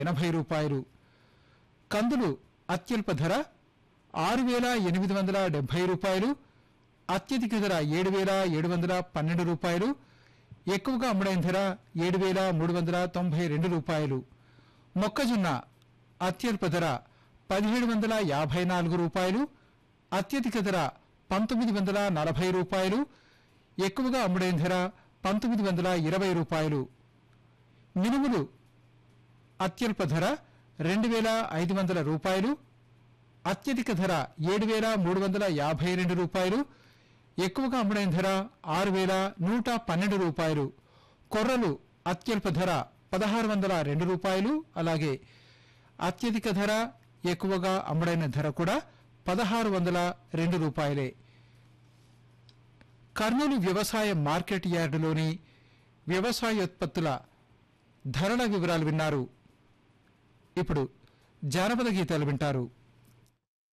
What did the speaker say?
ఎనభై రూపాయలు కందులు అత్యల్ప ధర ఆరు వేల ఎనిమిది వందల డెబ్బై రూపాయలు అత్యధిక ధర ఏడు వేల ఏడు వందల పన్నెండు రూపాయలు ఎక్కువగా అమ్ముడైన ధర ఏడు వేల మూడు వందల తొంభై రెండు రూపాయలు మొక్కజొన్న అత్యల్ప ధర పదిహేడు వందల యాభై నాలుగు రూపాయలు అత్యధిక ధర పంతొమ్మిది వందల నలభై రూపాయలు ఎక్కువగా అమ్ముడైన ధర పంతొమ్మిది వందల ఇరవై రూపాయలు మినుములు అత్యల్ప ధర రెండు వేల ఐదు వందల రూపాయలు అత్యధిక ధర ఏడు వేల మూడు వందల యాభై రెండు రూపాయలు ఎక్కువగా అమ్ముడైన ధర ఆరు వేల నూట పన్నెండు రూపాయలు కొర్రలు అత్యల్ప ధర పదహారు వందల రెండు రూపాయలు అలాగే అత్యధిక ధర ఎక్కువగా అమ్ముడైన ధర కూడా పదహారు వందల రెండు రూపాయలే కర్నూలు వ్యవసాయ మార్కెట్ యార్డులోని వ్యవసాయోత్పత్తుల ధరల వివరాలు విన్నారు ఇప్పుడు జానపద గీతాలు వింటారు